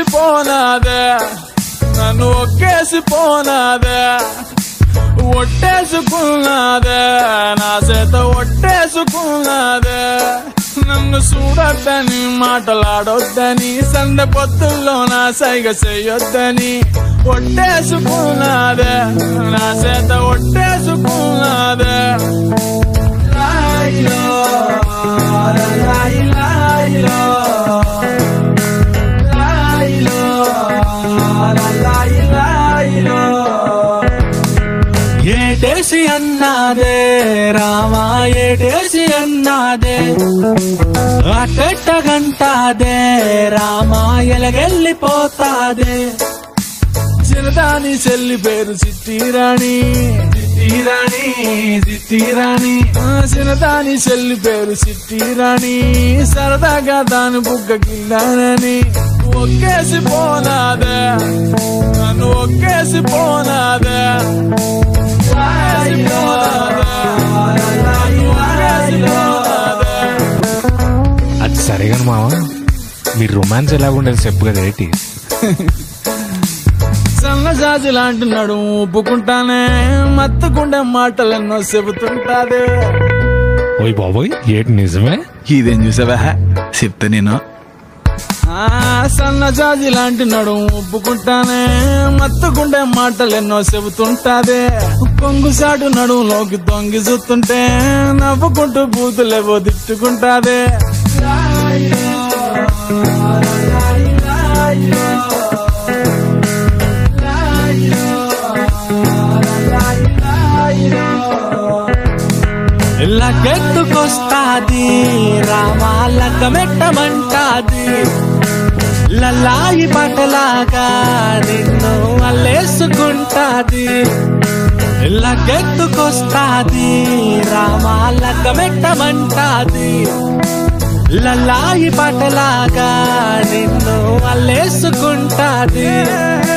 ఒక్కేసి పోనాదే నన్ను ఒక్కేసి పోనాదే ఒట్టేసుకున్నాదే నా చేత ఒట్టేసుకున్నాదే నన్ను చూడొద్దని మాటలాడొద్దని సంద పొత్తుల్లో నా సైగ చెయ్యొద్దని ఒట్టేసుకున్నాదే నా చేత ఒట్టేసుకున్నాదే లాయిలో, లాయి లాయిలో, లాయిలో, లాయి లాయిలో. ఏటేసి అన్నాదే రామా ఏటేసి అన్నాదే అట్టెట్ట గంటాదే రామా ఎలగెళ్ళిపోతాదే చిరదాని చెల్లి పేరు చిట్టిరాణి చిట్టిరాణి చిట్టిరాణి ఆ చిన్నదాని చెల్లి పేరు చిట్టిరాణి సరదాగా దాని బుగ్గ గిల్లానని ఒక్కేసి పోనాదే నన్ను ఒక్కేసి పోనాదే ఒక్కేసి పోనాదే. నన్ను ఒక్కేసి పోనాదే. అది సరేగాని మావా మీ రొమాన్స్ ఎలా ఉండేది చెప్పు కదా ఏంటి సన్నజాజి లాంటి నడుము ఒప్పుకుంటానే మత్తుకుండే మాటలెన్నో చెబుతుంటాదే ఓయ్ బాబోయ్ ఏటి నిజమే ఇదేం చూసావా చెప్తా నేను ఆ సన్నజాజి లాంటి నడుము ఒప్పుకుంటానే మత్తుకుండే మాటలెన్నో చెబుతుంటాదే కొంగుసాటు నడుములోకి తొంగి చూస్తుంటే నవ్వుకుంటూ బూతులేవో తిట్టుకుంటాదే లకెత్తుకొస్తాది రామాలక మెట్టమంటాది లలాయి పటలాగా నిన్ను అల్లేసుకుంటాది లకెత్తుకొస్తాది రామాలక మెట్టమంటాది లలాయి పటలాగా నిన్ను అల్లేసుకుంటాది